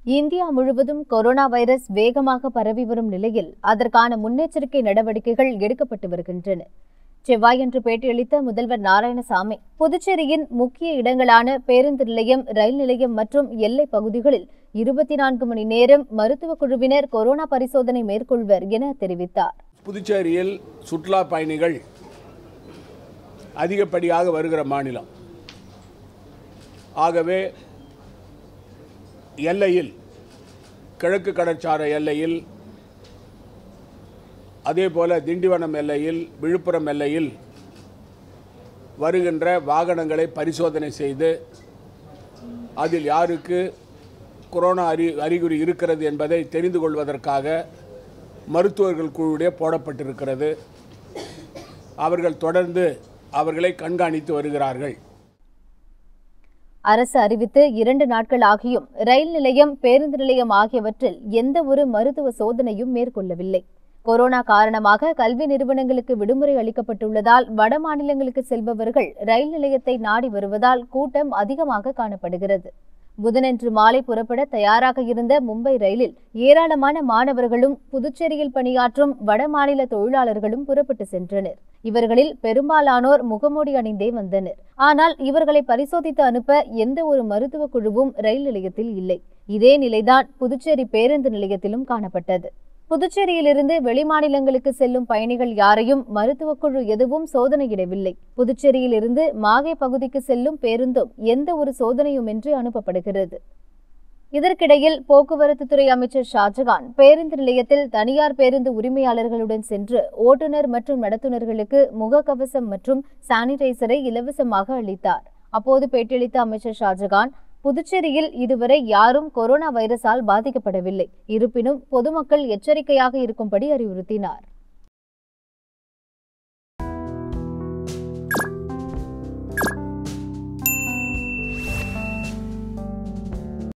India முழுவதும் corona virus வேகமாக பரவி வரும் நிலையில் அதற்கான முன்னெச்சரிக்கை நடவடிக்கைகள் எடுக்கப்பட்டு வருகின்றன செவ்வாயன்று பேட்டியளித்த முதல்வர் நாராயணசாமி புதுச்சேரியின் முக்கிய இடங்களான பேருந்து நிலையம் ரயில் நிலையம் மற்றும் எல்லை பகுதிகளில் இருபத்தி நான்கு மணி நேரம் மருத்துவக் குழுவினர் கொரோனா பரிசோதனை மேற்கொள்வர் என தெரிவித்தார் புதுச்சேரியில் சுற்றுலா பயணிகள் அதிகப்படியாக வருகிற மாநிலம் ஆகவே எல்லையில் கிழக்கு கடற்சார எல்லையில் அதே போல திண்டிவனம் எல்லையில் விழுப்புரம் எல்லையில் வருகின்ற வாகனங்களை பரிசோதனை செய்து அதில் யாருக்கு கொரோனா அறி அறிகுறி இருக்கிறது என்பதை தெரிந்து கொள்வதற்காக மருத்துவர்கள் குழுவுடைய போடப்பட்டிருக்கிறது அவர்கள் தொடர்ந்து அவர்களை கண்காணித்து வருகிறார்கள் அரசு அறிவித்து இரண்டு நாட்கள் ஆகியும் ரயில் நிலையம் பேருந்து நிலையம் ஆகியவற்றில் எந்த ஒரு மருத்துவ சோதனையும் மேற்கொள்ளவில்லை கொரோனா காரணமாக கல்வி நிறுவனங்களுக்கு விடுமுறை அளிக்கப்பட்டுள்ளதால் வட மாநிலங்களுக்கு செல்பவர்கள் ரயில் நிலையத்தை நாடி வருவதால் கூட்டம் அதிகமாக காணப்படுகிறது புதனன்று மாலை புறப்பட தயாராக இருந்த மும்பை ரயிலில் ஏராளமான மாணவர்களும் புதுச்சேரியில் பணியாற்றும் வட மாநில தொழிலாளர்களும் புறப்பட்டு சென்றனர் இவர்களில் பெரும்பாலானோர் முகமூடி அணிந்தே வந்தனர் ஆனால் இவர்களை பரிசோதித்து அனுப்ப எந்த ஒரு மருத்துவ குழுவும் ரயில் நிலையத்தில் இல்லை இதே நிலைதான் புதுச்சேரி பேருந்து நிலையத்திலும் காணப்பட்டது புதுச்சேரியிலிருந்து வெளிமாநிலங்களுக்கு செல்லும் பயணிகள் யாரையும் மருத்துவக் குழு எதுவும் சோதனையிடவில்லை புதுச்சேரியிலிருந்து மாகே பகுதிக்கு செல்லும் பேருந்தும் எந்த ஒரு சோதனையுமின்றி அனுப்பப்படுகிறது இதற்கிடையில் போக்குவரத்து துறை அமைச்சர் ஷாஜகான் பேருந்து நிலையத்தில் தனியார் பேருந்து உரிமையாளர்களுடன் சென்று ஓட்டுநர் மற்றும் நடத்துனர்களுக்கு முகக்கவசம் மற்றும் சானிடைசரை இலவசமாக அளித்தார் அப்போது பேட்டியளித்த அமைச்சர் ஷாஜகான் புதுச்சேரியில் இதுவரை யாரும் கொரோனா வைரஸால் பாதிக்கப்படவில்லை இருப்பினும் பொதுமக்கள் எச்சரிக்கையாக இருக்கும்படி அறிவுறுத்தினார்